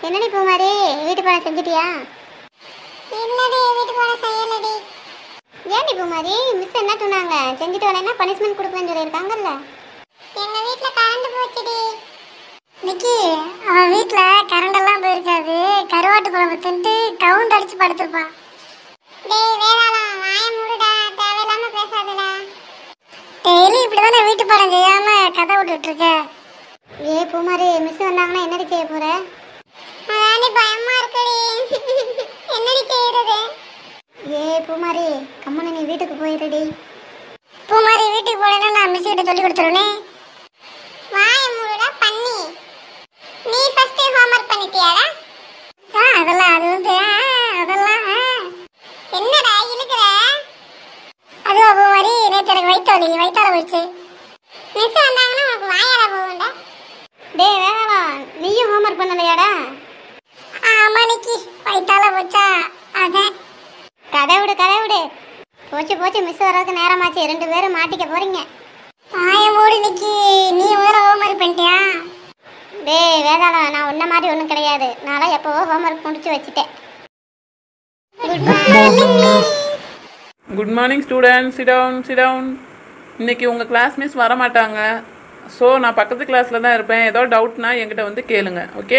என்னடி பூமாரி வீட்டு பாடம் செஞ்சிட்டியா இல்லடி வீட்டு போன செய்யலடி ஏன்டி பூமாரி மிஸ் என்ன சொன்னாங்க செஞ்சுட்டு வரேன்னா பனிஷ்மெண்ட் கொடுப்பேன்னு சொல்லியிருக்காங்கல்ல எங்க வீட்ல கரண்ட் போச்சுடி நிக்கி அவன் வீட்ல கரண்ட் எல்லாம் போயிருக்காது கருவாட்டு குழம்பு தின்ட்டு கவுண்ட் அடிச்சு படுத்திருப்பான் டேய் வேதாளம் வாய மூடுடா தேவையில்லாம பேசாதடா டெய்லி இப்படிதானே வீட்டு பாடம் செய்யாம கதை விட்டுட்டு இருக்க ஏ பூமாரி மிஸ் வந்தாங்கன்னா என்னடி செய்ய போற அதானே பயமா இருக்குடி என்னடி செய்யறது ஏ பூமாரி கம்மனு நீ வீட்டுக்கு போயிருடி பூமாரி வீட்டுக்கு போனேன்னா நான் மிஸ் கிட்ட சொல்லி கொடுத்துருவேனே வாய மூடுடா பண்ணி நீ ஃபர்ஸ்ட் ஹோம்வொர்க் பண்ணிட்டியாடா ஆ அதெல்லாம் அது வந்து ஆ, அதெல்லாம் ஆ. என்னடா இழுக்குற அதுவா பூமாரி நேற்று எனக்கு வயிற்று வலி வயிற்றால போயிடுச்சு மிஸ் வந்தாங்கன்னா உனக்கு வாயால போகும்டா டே வேகலாம் நீயும் ஹோம்ஒர்க் பண்ணலையாடா ஆமா நிக்கி வயிற்றால போச்சா அதான் கதை விடு கதை விடு போச்சு போச்சு மிஸ் வர்றதுக்கு நேரமாச்சு ரெண்டு பேரும் மாட்டிக்க போறீங்க வாய மூடி நிக்கி நீ முதல்ல ஹோம்ஒர்க் பண்ணிட்டியா டேய் வேதாளம் நான் உன்ன மாதிரி ஒன்றும் கிடையாது நான்லாம் எப்போவோ ஹோம்ஒர்க் முடிச்சு வச்சுட்டேன் good morning good morning student sit down sit down இன்னைக்கு உங்கள் கிளாஸ் மிஸ் வர மாட்டாங்க ஸோ நான் பக்கத்து கிளாஸில் தான் இருப்பேன் ஏதோ டவுட்னா என்கிட்ட வந்து கேளுங்க ஓகே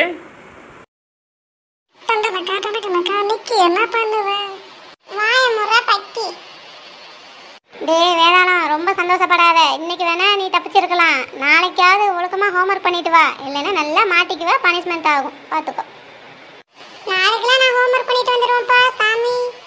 டண்டனக்கா டண்டனக்கா நிக்கி என்ன பண்ணுவ வாய மூடுறா பக்கி டேய் வேதாளம் ரொம்ப சந்தோஷப்படாத இன்னைக்கு வேணா நீ தப்பிச்சிருக்கலாம் நாளைக்காவது ஒழுக்கமா ஹோம்ஒர்க் பண்ணிட்டு வா இல்லைன்னா நல்லா மாட்டிக்குவ பனிஷ்மெண்ட் ஆகும் பார்த்துக்கோ நாளைக்கெல்லாம் நான் ஹோம்வொர்க் பண்ணிட்டு வந்துடுவேன்ப்பா சாமி